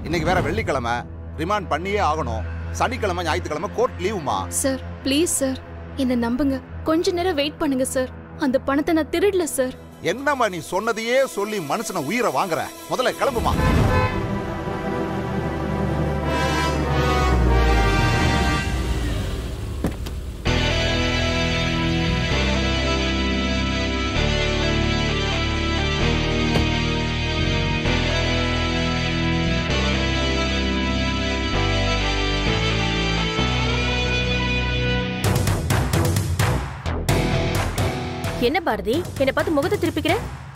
இன்னைக்கு வேற வெள்ளிக்கிழமை ரிமாண்ட் பண்ணியே ஆகணும் சனிக்கிழமை ஞாயிற்றுக்கிழமை கோர்ட் லீவுமா சார் ப்ளீஸ் சார் என்ன நம்புங்க கொஞ்ச நேரம் வெயிட் பண்ணுங்க சார் அந்த பணத்தை நான் திருடல சார் என்னம்மா நீ சொன்னதையே சொல்லி மனுஷன உயிரை வாங்குற முதல்ல கிளம்புமா என்ன பாரதி என்னை பார்த்து முகத்தை திருப்பிக்கிற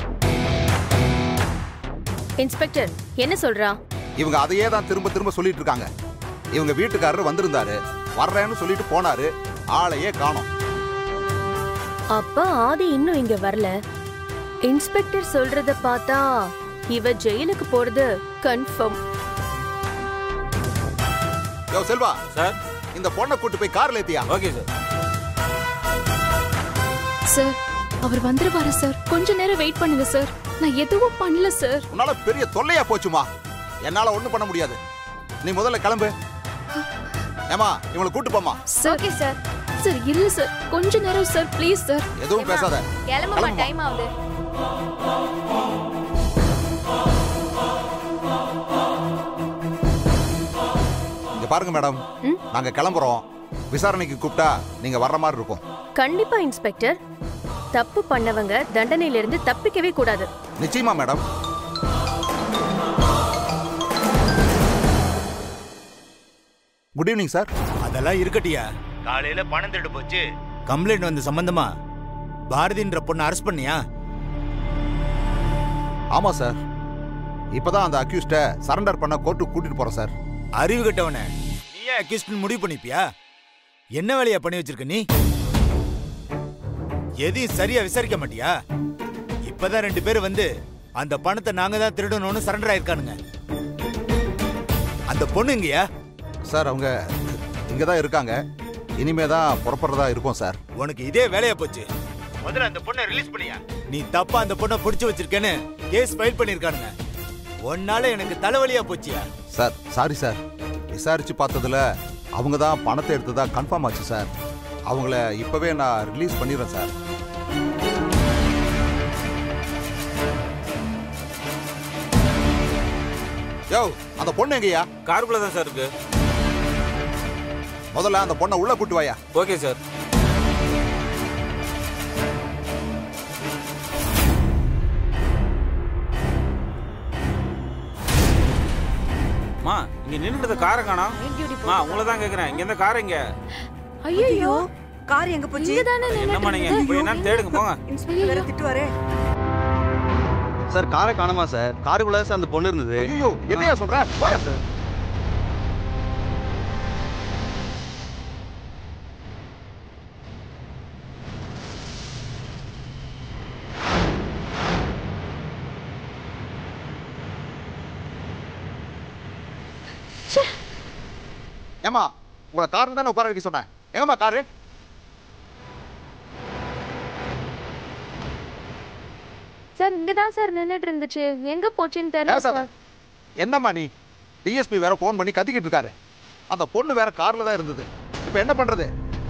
இன்ஸ்பெக்டர் என்ன சொல்றா இவங்க அதையே தான் திரும்ப திரும்ப சொல்லிட்டு இருக்காங்க இவங்க வீட்டுக்காரர் வந்திருந்தாரு வர்றேன்னு சொல்லிட்டு போனாரு ஆளையே காணோம் அப்பா ஆதி இன்னும் இங்க வரல இன்ஸ்பெக்டர் சொல்றத பார்த்தா இவ ஜெயிலுக்கு போறது கன்ஃபார்ம் யோ செல்வா சார் இந்த பொண்ணை கூட்டு போய் கார்ல ஏத்தியா ஓகே சார் சார் அவர் வந்துருவாரு சார் கொஞ்ச நேரம் வெயிட் பண்ணுங்க சார் நான் எதுவும் பண்ணல சார் உன்னால பெரிய தொல்லையா போச்சுமா என்னால ஒண்ணும் பண்ண முடியாது நீ முதல்ல கிளம்பு ஏமா இவங்களை கூட்டு போமா சார் ஓகே சார் சார் இல்ல சார் கொஞ்ச நேரம் சார் ப்ளீஸ் சார் எதுவும் பேசாத கிளம்புமா கிளம்புமா. டைம் ஆகுது இங்க பாருங்க மேடம் நாங்க கிளம்புறோம் விசாரணைக்கு கூப்பிட்டா நீங்க வர்ற மாதிரி இருக்கும் கண்டிப்பா இன்ஸ்பெக்டர் தப்பு பண்ணவங்க தண்டனையில இருந்து தப்பிக்கவே கூடாது நிச்சயமா மேடம் குட் ஈவினிங் சார் அதெல்லாம் இருக்கட்டியா காலையில பணம் திருடு போச்சு கம்ப்ளைண்ட் வந்த சம்பந்தமா பாரதின்ற பொண்ணை அரெஸ்ட் பண்ணியா ஆமா சார் இப்பதான் அந்த அக்யூஸ்ட சரண்டர் பண்ண கோர்ட்டுக்கு கூட்டிட்டு போறோம் சார் அறிவு கட்டவன நீ ஏன் அக்யூஸ்ட் முடிவு பண்ணிப்பியா என்ன வேலையா பண்ணி வச்சிருக்க நீ எதையும் சரியா விசாரிக்க மாட்டியா இப்பதான் ரெண்டு பேரும் வந்து அந்த பணத்தை நாங்க தான் திருடணும்னு சரண்டர் ஆயிருக்கானுங்க அந்த பொண்ணு இங்கயா சார் அவங்க இங்க தான் இருக்காங்க இனிமே தான் புறப்படுறதா இருக்கும் சார் உனக்கு இதே வேலையா போச்சு முதல்ல அந்த பொண்ணை ரிலீஸ் பண்ணியா நீ தப்பா அந்த பொண்ணை புடிச்சு வச்சிருக்கேன்னு கேஸ் ஃபைல் பண்ணிருக்கானுங்க ஒன்னால எனக்கு தலைவலியா போச்சியா சார் சாரி சார் விசாரிச்சு பார்த்ததுல அவங்க தான் பணத்தை எடுத்ததா கன்ஃபார்ம் ஆச்சு சார் அவங்கள இப்பவே நான் ரிலீஸ் பண்ணிடுறேன் சார் யோ அந்த பொண்ணு எங்கய்யா காருக்குள்ள தான் சார் இருக்கு முதல்ல அந்த பொண்ணை உள்ள கூட்டு வாயா ஓகே சார் மா இங்க நின்னுட்டு காரை காணோம் மா உங்களை தான் கேக்குறேன் இங்க இந்த கார் எங்க ஐயோ கார் எங்க போச்சு என்னம்மா நீங்க போய் என்னன்னு தேடுங்க போங்க இன்ஸ்பெக்டர் வேற திட்டுவாரே சார் காரை காணுமா சார் காருக்குள்ள சார் அந்த பொண்ணு இருந்தது ஐயோ என்னையா சொல்ற போயா சார் ஏமா உங்களை கார் தானே உட்கார வைக்க சொன்னேன் எங்கம்மா காரு சார் இங்க தான் சார் நின்னுட்டு இருந்துச்சு எங்க போச்சுன்னு தெரியல ஏன் சார்? என்னம்மா நீ டிஎஸ்பி வேற ஃபோன் பண்ணி கத்திக்கிட்டு இருக்காரு அந்த பொண்ணு வேற கார்ல தான் இருந்தது இப்போ என்ன பண்றது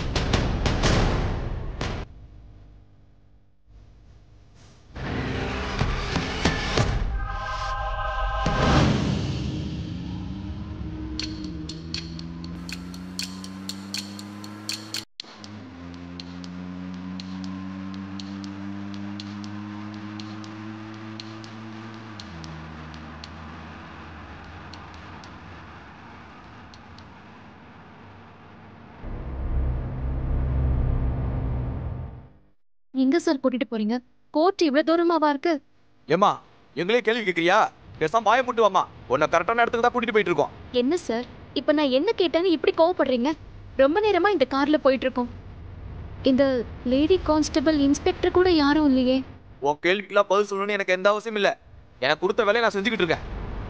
எங்க சார் கூட்டிட்டு போறீங்க கோர்ட் இவ்வளவு தூரமாவா இருக்கு ஏமா எங்களே கேள்வி கேட்கறியா பேசாம வாய போட்டு வாமா உன்னை கரெக்டான இடத்துக்கு தான் கூட்டிட்டு போயிட்டு இருக்கோம் என்ன சார் இப்ப நான் என்ன கேட்டேன்னு இப்படி கோவப்படுறீங்க ரொம்ப நேரமா இந்த கார்ல போயிட்டு இருக்கோம் இந்த லேடி கான்ஸ்டபிள் இன்ஸ்பெக்டர் கூட யாரும் இல்லையே உன் கேள்விக்கெல்லாம் பதில் சொல்லணும்னு எனக்கு எந்த அவசியம் இல்ல எனக்கு கொடுத்த வேலையை நான் செஞ்சுக்கிட்டு இருக்கேன்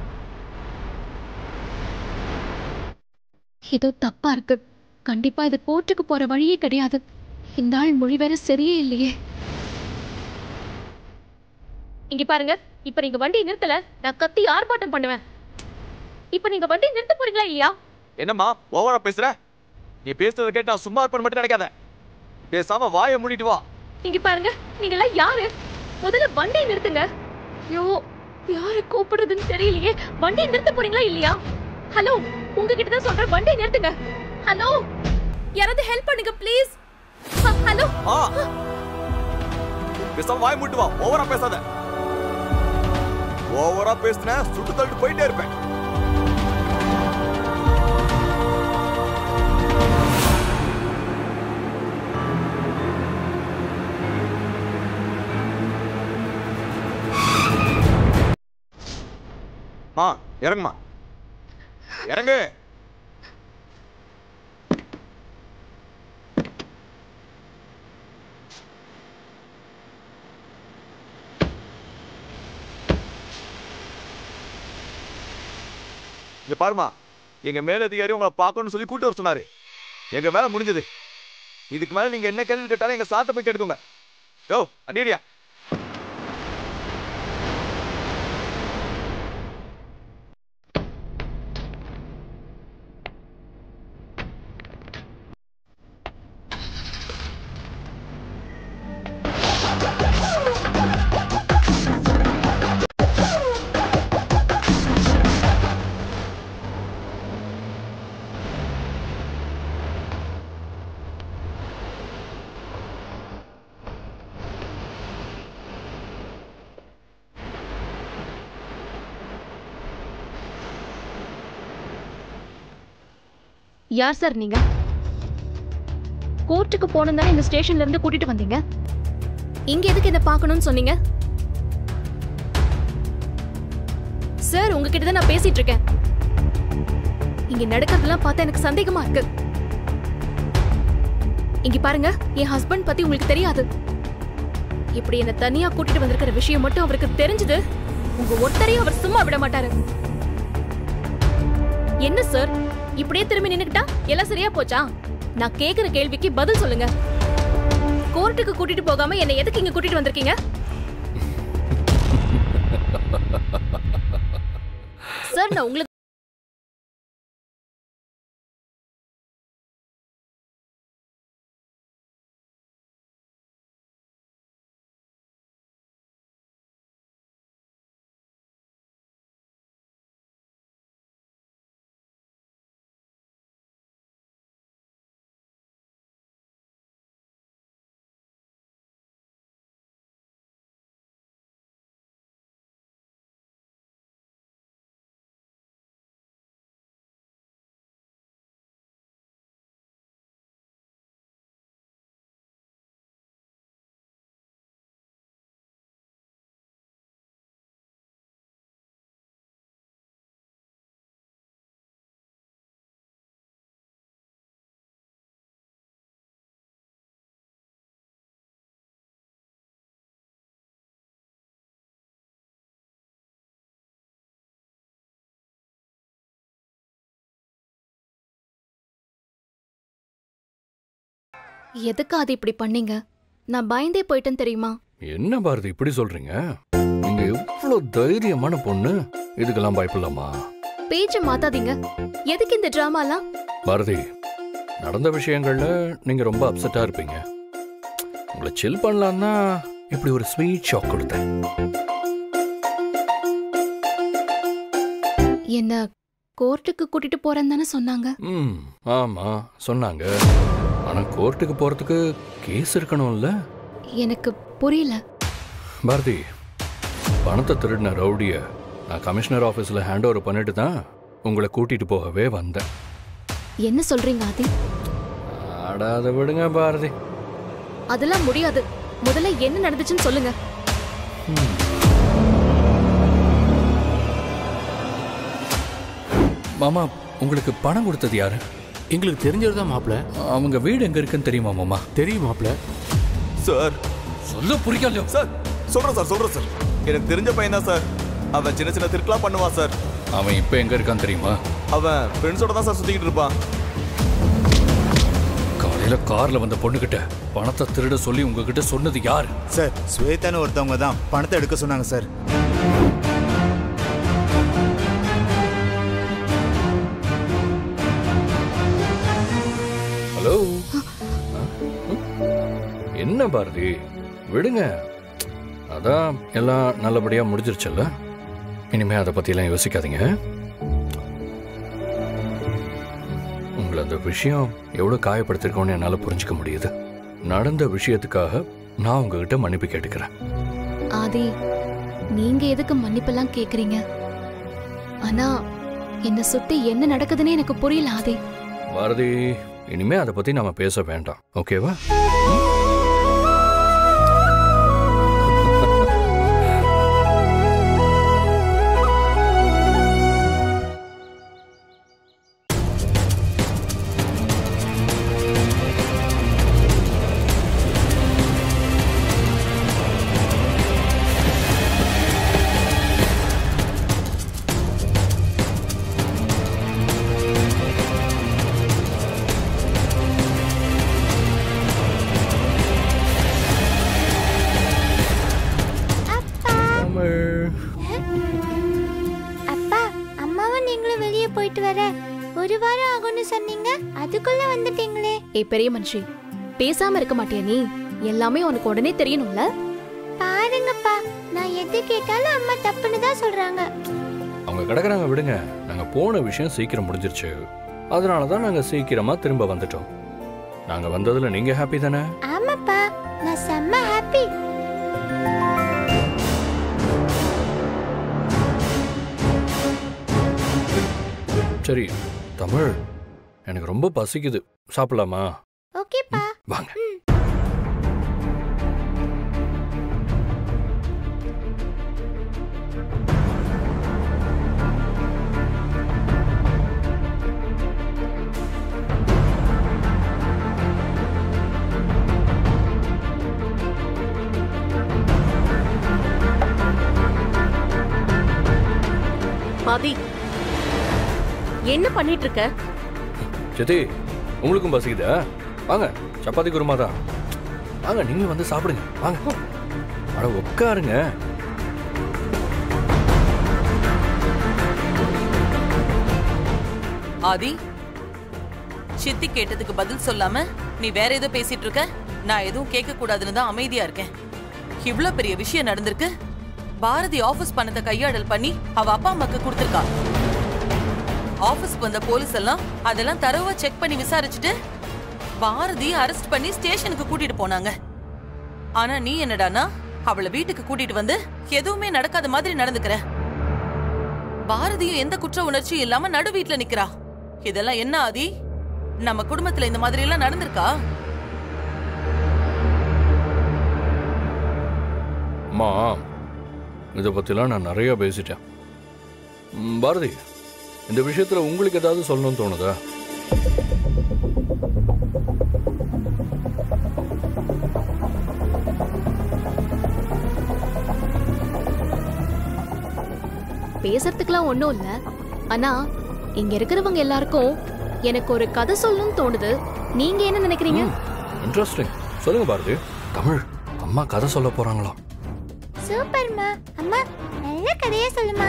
ஏதோ தப்பா இருக்கு கண்டிப்பா இது கோர்ட்டுக்கு போற வழியே கிடையாது இந்த ஆள் மொழி வேற சரியே இல்லையே இங்க பாருங்க இப்ப நீங்க வண்டியை நிறுத்தல நான் கத்தி ஆர்ப்பாட்டம் பண்ணுவேன் இப்போ நீங்க வண்டி நிறுத்த போறீங்களா இல்லையா என்னம்மா ஓவரா பேசுற நீ பேசுறத கேட்டு நான் சும்மா இருப்பேன்னு மட்டும் நினைக்காத பேசாம வாயை மூடிட்டு வா இங்க பாருங்க நீங்க எல்லாம் யாரு முதல்ல வண்டியை நிறுத்துங்க ஐயோ யாரை கூப்பிடுறதுன்னு தெரியலையே வண்டியை நிறுத்த போறீங்களா இல்லையா ஹலோ உங்ககிட்ட தான் சொல்றேன் வண்டியை நிறுத்துங்க ஹலோ யாராவது ஹெல்ப் பண்ணுங்க ப்ளீஸ் ஹலோ ஆ பேசாம வாயை மூடிட்டு வா ஓவரா பேசாத ஓவரா பேசுன சுட்டு தள்ளிட்டு போயிட்டே இருப்பேன் மா இறங்குமா இறங்கு இங்க பாருமா எங்க மேலதிகாரி உங்களை பார்க்கணும்னு சொல்லி கூட்டு வர சொன்னாரு எங்க வேலை முடிஞ்சது இதுக்கு மேல நீங்க என்ன கேள்வி கேட்டாலும் எங்க சாத்த போய் கேட்டுக்கோங்க யோ அடியா யார் சார் நீங்க கோர்ட்டுக்கு போனோம் தானே இந்த ஸ்டேஷன்ல இருந்து கூட்டிட்டு வந்தீங்க இங்க எதுக்கு இதை பார்க்கணும்னு சொன்னீங்க சார் உங்ககிட்ட தான் நான் பேசிட்டு இருக்கேன் இங்க நடக்கிறதெல்லாம் பார்த்தா எனக்கு சந்தேகமா இருக்கு இங்க பாருங்க என் ஹஸ்பண்ட் பத்தி உங்களுக்கு தெரியாது இப்படி என்ன தனியா கூட்டிட்டு வந்திருக்கிற விஷயம் மட்டும் அவருக்கு தெரிஞ்சது உங்க ஒருத்தரையும் அவர் சும்மா விட மாட்டாரு என்ன சார் இப்படியே திரும்பி நின்னுக்கிட்டா எல்லாம் சரியா போச்சா நான் கேக்குற கேள்விக்கு பதில் சொல்லுங்க கோர்ட்டுக்கு கூட்டிட்டு போகாம என்ன எதுக்கு இங்க கூட்டிட்டு வந்திருக்கீங்க சார் நான் உங்களுக்கு எதுக்கு அது இப்படி பண்ணீங்க நான் பயந்தே போயிட்டேன் தெரியுமா என்ன பாரதி இப்படி சொல்றீங்க நீங்க எவ்வளவு தைரியமான பொண்ணு இதுக்கெல்லாம் பயப்படலாமா பேச்ச மாத்தாதீங்க எதுக்கு இந்த டிராமாலாம் பாரதி நடந்த விஷயங்கள்ல நீங்க ரொம்ப அப்செட்டா இருப்பீங்க உங்களை சில் பண்ணலாம் தான் இப்படி ஒரு ஸ்வீட் ஷாக் கொடுத்தேன் என்ன கோர்ட்டுக்கு கூட்டிட்டு போறேன்னு தானே சொன்னாங்க ம் ஆமா சொன்னாங்க ஆனா கோர்ட்டுக்கு போறதுக்கு கேஸ் இருக்கணும்ல எனக்கு புரியல பாரதி பணத்தை திருடின ரவுடிய நான் கமிஷனர் ஆஃபீஸில் ஹேண்ட் ஓவர் பண்ணிட்டு தான் உங்களை கூட்டிட்டு போகவே வந்தேன் என்ன சொல்றீங்க ஆதி அட அதை விடுங்க பாரதி அதெல்லாம் முடியாது முதல்ல என்ன நடந்துச்சுன்னு சொல்லுங்க மாமா உங்களுக்கு பணம் கொடுத்தது யாரு எங்களுக்கு தெரிஞ்சவர் தான் மாப்பிள அவங்க வீடு எங்க இருக்குன்னு தெரியுமா மாமா தெரியும் மாப்பிள சார் சொல்ல புரியல சார் சொல்றேன் சார் சொல்றேன் சார் எனக்கு தெரிஞ்ச பையன் தான் சார் அவன் சின்ன சின்ன திருட்டுலாம் பண்ணுவான் சார் அவன் இப்ப எங்க இருக்கான்னு தெரியுமா அவன் ஃப்ரெண்ட்ஸோட தான் சார் சுத்திக்கிட்டு இருப்பான் காலையில கார்ல வந்த பொண்ணுகிட்ட பணத்தை திருட சொல்லி உங்ககிட்ட சொன்னது யாரு சார் ஸ்வேதான்னு ஒருத்தவங்க தான் பணத்தை எடுக்க சொன்னாங்க சார் என்ன பாரதி விடுங்க அதான் எல்லாம் நல்லபடியா முடிஞ்சிருச்சுல்ல இனிமே அதை பத்தியெல்லாம் யோசிக்காதீங்க உங்களை அந்த விஷயம் எவ்வளவு காயப்படுத்திருக்கோன்னு என்னால புரிஞ்சுக்க முடியுது நடந்த விஷயத்துக்காக நான் உங்ககிட்ட மன்னிப்பு கேட்டுக்கிறேன் ஆதி நீங்க எதுக்கு மன்னிப்பெல்லாம் கேக்குறீங்க ஆனா என்ன சுத்தி என்ன நடக்குதுன்னு எனக்கு புரியல ஆதி பாரதி இனிமே அதை பத்தி நாம பேச வேண்டாம் ஓகேவா தமிழ் அப்பா அம்மாவும் நீங்களும் வெளியே போயிட்டு வர ஒரு வாரம் ஆகும்னு சொன்னீங்க அதுக்குள்ள வந்துட்டீங்களே ஏய் பெரிய மனுஷி பேசாம இருக்க மாட்டியா நீ எல்லாமே உனக்கு உடனே தெரியணும்ல பாருங்கப்பா நான் எது கேட்டாலும் அம்மா தப்புன்னு தான் சொல்றாங்க அவங்க கிடக்குறாங்க விடுங்க நாங்க போன விஷயம் சீக்கிரம் முடிஞ்சிருச்சு அதனால தான் நாங்க சீக்கிரமா திரும்ப வந்துட்டோம் நாங்க வந்ததுல நீங்க ஹாப்பி தானே ஆமாப்பா நான் செம்ம ஹாப்பி சரி தமிழ் எனக்கு ரொம்ப பசிக்குது சாப்பிடலாமா ஓகேப்பா வாங்க பாதி என்ன பண்ணிட்டு இருக்க சித்தி உங்களுக்கும் பசிக்குதா வாங்க சப்பாத்தி குருமா தான் வாங்க நீங்க வந்து சாப்பிடுங்க வாங்க அட உட்காருங்க ஆதி சித்தி கேட்டதுக்கு பதில் சொல்லாம நீ வேற ஏதோ பேசிட்டு இருக்க நான் எதுவும் கேட்க கூடாதுன்னு தான் அமைதியா இருக்கேன் இவ்ளோ பெரிய விஷயம் நடந்திருக்கு பாரதி ஆபீஸ் பணத்தை கையாடல் பண்ணி அவ அப்பா அம்மாக்கு கொடுத்திருக்கா ஆபீஸ்க்கு வந்த போலீஸ் எல்லாம் அதெல்லாம் தரவா செக் பண்ணி விசாரிச்சுட்டு பாரதி அரெஸ்ட் பண்ணி ஸ்டேஷனுக்கு கூட்டிட்டு போனாங்க ஆனா நீ என்னடானா அவளை வீட்டுக்கு கூட்டிட்டு வந்து எதுவுமே நடக்காத மாதிரி நடந்துக்கிற பாரதியும் எந்த குற்ற உணர்ச்சியும் இல்லாம நடு வீட்ல நிக்கிறா இதெல்லாம் என்ன ஆதி நம்ம குடும்பத்துல இந்த மாதிரி எல்லாம் நடந்திருக்கா அம்மா இதை பற்றிலாம் நான் நிறைய பேசிட்டேன் ம், பாரதி இந்த விஷயத்தில் உங்களுக்கு ஏதாவது சொல்லணும்னு தோணுதா பேசுறதுக்குலாம் ஒண்ணும் இல்ல ஆனா இங்க இருக்கிறவங்க எல்லாருக்கும் எனக்கு ஒரு கதை சொல்லணும்னு தோணுது நீங்க என்ன நினைக்கிறீங்க இன்ட்ரெஸ்டிங் சொல்லுங்க பாரதி தமிழ் அம்மா கதை சொல்ல போறாங்களா சூப்பர்மா அம்மா நல்ல கதையா சொல்லுமா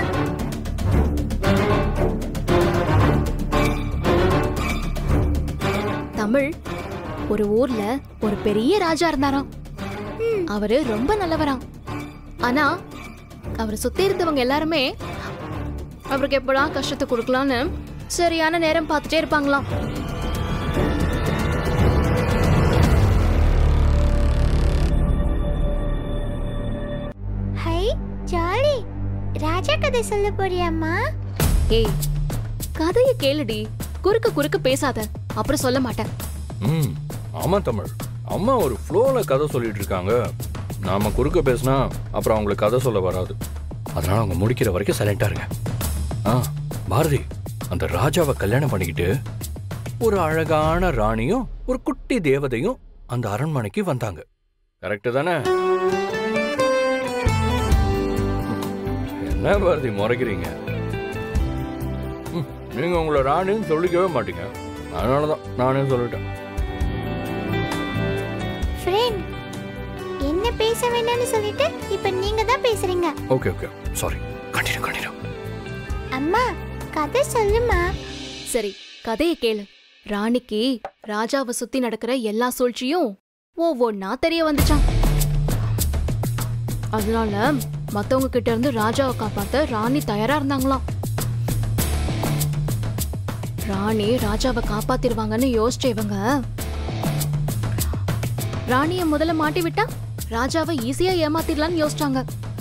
தமிழ் ஒரு ஊர்ல ஒரு பெரிய ராஜா இருந்தாராம் அவரு ரொம்ப நல்லவராம் ஆனா அவர் சுத்தி இருந்தவங்க எல்லாருமே அவருக்கு எப்படா கஷ்டத்தை கொடுக்கலான்னு சரியான நேரம் பார்த்துட்டே இருப்பாங்களாம் ஹை ஜாலி ராஜா கதை சொல்ல போறியாம்மா ஏய் கதைய கேளுடி குறுக்க குறுக்க பேசாத அப்புறம் சொல்ல மாட்டேன் ம் ஆமா தமிழ் அம்மா ஒரு ஃப்ளோல கதை சொல்லிட்டு இருக்காங்க நாம குறுக்க பேசினா அப்புறம் அவங்களுக்கு கதை சொல்ல வராது அதனால அவங்க முடிக்கிற வரைக்கும் சைலண்டா இருங்க ஆ பாரதி அந்த ராஜாவை கல்யாணம் பண்ணிக்கிட்டு ஒரு அழகான ராணியும் ஒரு குட்டி தேவதையும் அந்த அரண்மனைக்கு வந்தாங்க கரெக்டு தானே என்ன பாரதி முறைக்கிறீங்க ம், நீங்க உங்களை ராணின்னு சொல்லிக்கவே மாட்டீங்க அதனாலதான் நானே சொல்லிட்டேன் ஃப்ரெண்ட் என்ன பேச வேண்டாம்னு சொல்லிட்டு இப்ப நீங்க தான் பேசுறீங்க okay okay sorry continue continue அம்மா கதை சொல்லுமா சரி கதையை கேளு ராணிக்கு ராஜாவை சுத்தி நடக்கிற எல்லா சூழ்ச்சியும் ஒவ்வொன்னா தெரிய வந்துச்சான் அதனால மத்தவங்க கிட்ட இருந்து ராஜாவை காப்பாத்த ராணி தயாரா இருந்தாங்களாம் ராணி ராஜாவை காப்பாத்திருவாங்கன்னு யோசிச்ச இவங்க ராணிய முதல்ல மாட்டி விட்டா ராஜாவை ஈஸியா ஏமாத்திடலாம்னு யோசிச்சாங்க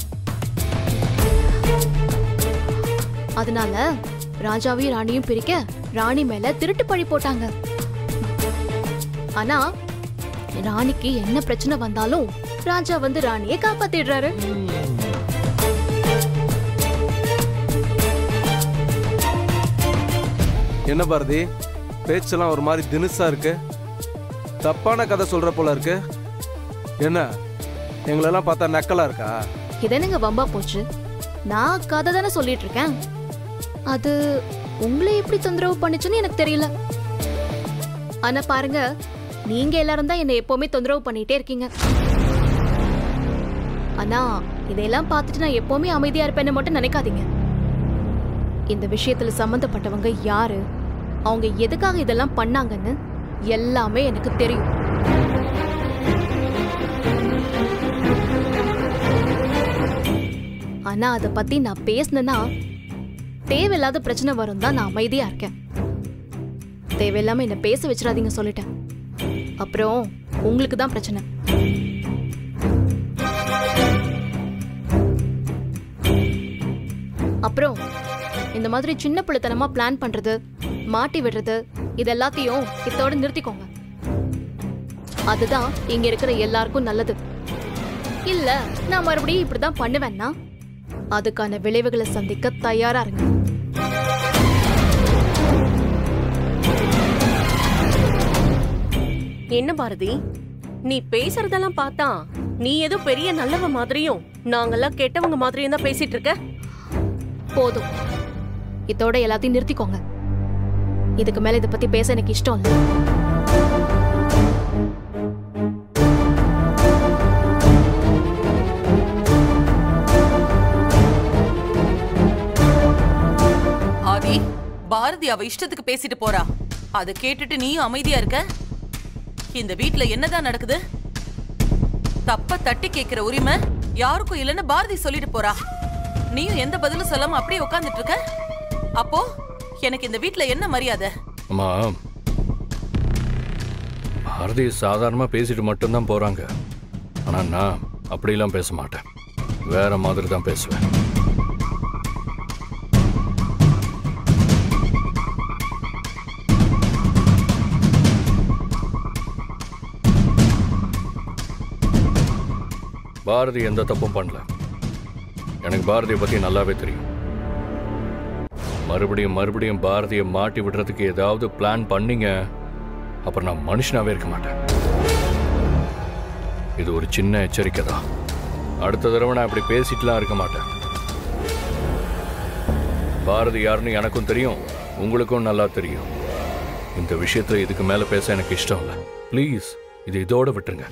அதனால ராஜாவையும் ராணியும் பிரிக்க ராணி மேல திருட்டு பழி போட்டாங்க ஆனா ராணிக்கு என்ன பிரச்சனை வந்தாலும் ராஜா வந்து ராணியை காப்பாத்திடுறாரு என்ன பாரதி பேச்செல்லாம் ஒரு மாதிரி தினுசா இருக்கு தப்பான கதை சொல்ற போல இருக்கு என்ன எங்களெல்லாம் பார்த்தா நக்கலா இருக்கா இது என்னங்க வம்பா போச்சு நான் கதை தானே சொல்லிட்டு இருக்கேன் அது உங்களை எப்படி தொந்தரவு பண்ணுச்சுன்னு எனக்கு தெரியல ஆனா பாருங்க நீங்க எல்லாரும் தான் என்னை எப்பவுமே தொந்தரவு பண்ணிட்டே இருக்கீங்க ஆனா இதையெல்லாம் பார்த்துட்டு நான் எப்பவுமே அமைதியா இருப்பேன்னு மட்டும் நினைக்காதீங்க இந்த விஷயத்துல சம்பந்தப்பட்டவங்க யாரு அவங்க எதுக்காக இதெல்லாம் பண்ணாங்கன்னு எல்லாமே எனக்கு தெரியும் ஆனா அத பத்தி நான் பேசினேன்னா தேவையில்லாத பிரச்சனை வரும் தான் நான் அமைதியா இருக்கேன் தேவையில்லாம என்ன பேச வச்சிடாதீங்க சொல்லிட்டேன் அப்புறம் உங்களுக்கு தான் பிரச்சனை அப்புறம் இந்த மாதிரி சின்ன பிள்ளைத்தனமா பிளான் பண்றது மாட்டி விடுறது இது எல்லாத்தையும் இதோட நிறுத்திக்கோங்க அதுதான் இங்க இருக்கிற எல்லாருக்கும் நல்லது இல்ல நான் மறுபடியும் இப்படிதான் பண்ணுவேன்னா அதுக்கான விளைவுகளை சந்திக்க தயாரா இருங்க என்ன பாரதி நீ பேசுறதெல்லாம் பார்த்தா நீ ஏதோ பெரிய நல்லவ மாதிரியும் நாங்கெல்லாம் கெட்டவங்க மாதிரியும் தான் பேசிட்டு இருக்க போதும் இதோட எல்லாத்தையும் நிறுத்திக்கோங்க இதுக்கு மேல இத பத்தி பேச எனக்கு இஷ்டம் இல்ல ஆதி பாரதி அவ இஷ்டத்துக்கு பேசிட்டு போறா அதை கேட்டுட்டு நீயும் அமைதியா இருக்க இந்த வீட்ல என்னதான் நடக்குது தப்ப தட்டி கேக்குற உரிமை யாருக்கும் இல்லைன்னு பாரதி சொல்லிட்டு போறா நீயும் எந்த பதிலும் சொல்லாம அப்படியே உட்கார்ந்துட்டு இருக்க அப்போ எனக்கு இந்த வீட்ல என்ன மரியாதை அம்மா பாரதி சாதாரணமாக பேசிட்டு மட்டும்தான் போகிறாங்க ஆனால் நான் அப்படிலாம் பேச மாட்டேன் வேற மாதிரி தான் பேசுவேன் பாரதி எந்த தப்பும் பண்ணல எனக்கு பாரதியை பற்றி நல்லாவே தெரியும் மறுபடியும் மறுபடியும் பாரதியை மாட்டி விடுறதுக்கு ஏதாவது பிளான் பண்ணீங்க அப்புறம் நான் மனுஷனாவே இருக்க மாட்டேன் இது ஒரு சின்ன எச்சரிக்கை தான் அடுத்த தடவை நான் இப்படி பேசிட்டுலாம் இருக்க மாட்டேன் பாரதி யாருன்னு எனக்கும் தெரியும் உங்களுக்கும் நல்லா தெரியும் இந்த விஷயத்துல இதுக்கு மேல பேச எனக்கு இஷ்டம் இல்லை ப்ளீஸ் இது இதோட விட்டுருங்க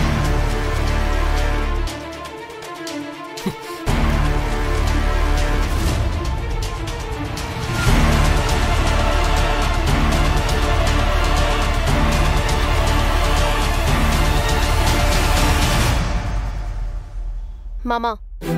மாமா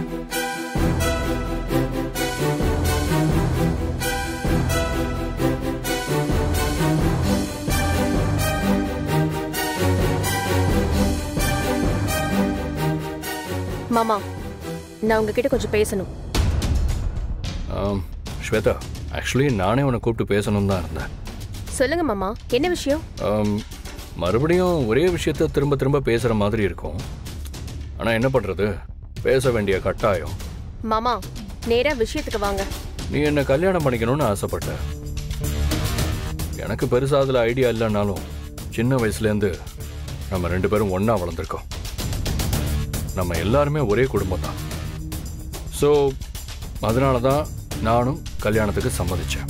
மாமா நான் உங்ககிட்ட கொஞ்சம் பேசணும் ஆம், ஸ்வேதா ஆக்சுவலி நானே உன்னை கூப்பிட்டு பேசணும் தான் இருந்தேன் சொல்லுங்க மாமா என்ன விஷயம் ஆம், மறுபடியும் ஒரே விஷயத்த திரும்ப திரும்ப பேசுகிற மாதிரி இருக்கும் ஆனால் என்ன பண்ணுறது பேச வேண்டிய கட்டாயம் மாமா நேரா விஷயத்துக்கு வாங்க நீ என்ன கல்யாணம் பண்ணிக்கணும்னு ஆசைப்பட்ட எனக்கு பெருசா அதில் ஐடியா இல்லைன்னாலும் சின்ன வயசுலேருந்து நம்ம ரெண்டு பேரும் ஒன்றா வளர்ந்துருக்கோம் நம்ம எல்லாருமே ஒரே குடும்பம் தான் ஸோ அதனால தான் நானும் கல்யாணத்துக்கு சம்மதிச்சேன்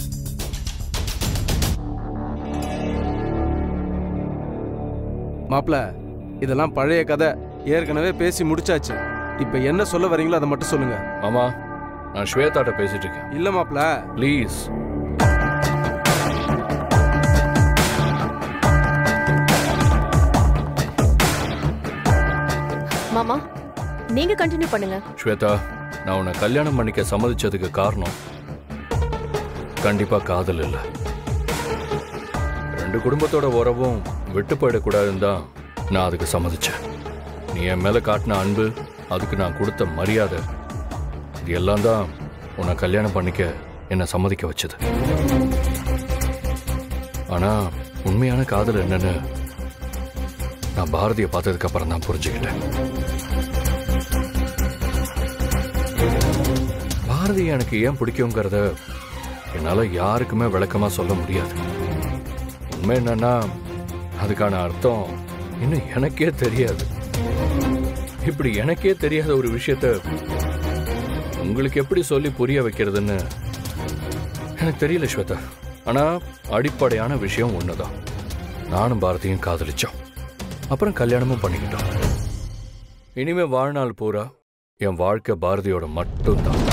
மாப்ள இதெல்லாம் பழைய கதை ஏற்கனவே பேசி முடிச்சாச்சு இப்ப என்ன சொல்ல வரீங்களோ அதை மட்டும் சொல்லுங்க மாமா நான் ஸ்வேதாட்ட பேசிட்டு இருக்கேன் இல்ல மாப்ள ப்ளீஸ் மாமா நீங்க கண்டினியூ பண்ணுங்க ஸ்வேதா நான் உன்னை கல்யாணம் பண்ணிக்க சம்மதிச்சதுக்கு காரணம் கண்டிப்பா காதல் இல்லை ரெண்டு குடும்பத்தோட உறவும் விட்டு போயிடக்கூடாதுன்னு தான் நான் அதுக்கு சம்மதிச்சேன் நீ என் மேல காட்டின அன்பு அதுக்கு நான் கொடுத்த மரியாதை இது எல்லாம் தான் உன்னை கல்யாணம் பண்ணிக்க என்னை சம்மதிக்க வச்சது ஆனா உண்மையான காதல் என்னன்னு நான் பாரதியை பார்த்ததுக்கு அப்புறம் தான் புரிஞ்சுக்கிட்டேன் பாரதி எனக்கு ஏன் பிடிக்குங்கிறத என்னால் யாருக்குமே விளக்கமா சொல்ல முடியாது உண்மை என்னன்னா அதுக்கான அர்த்தம் இன்னும் எனக்கே தெரியாது இப்படி எனக்கே தெரியாத ஒரு விஷயத்த உங்களுக்கு எப்படி சொல்லி புரிய வைக்கிறதுன்னு எனக்கு தெரியல ஸ்வேதா ஆனா அடிப்படையான விஷயம் ஒண்ணுதான் நானும் பாரதியும் காதலிச்சோம் அப்புறம் கல்யாணமும் பண்ணிக்கிட்டோம் இனிமே வாழ்நாள் பூரா என் வாழ்க்கை பாரதியோட மட்டும்தான்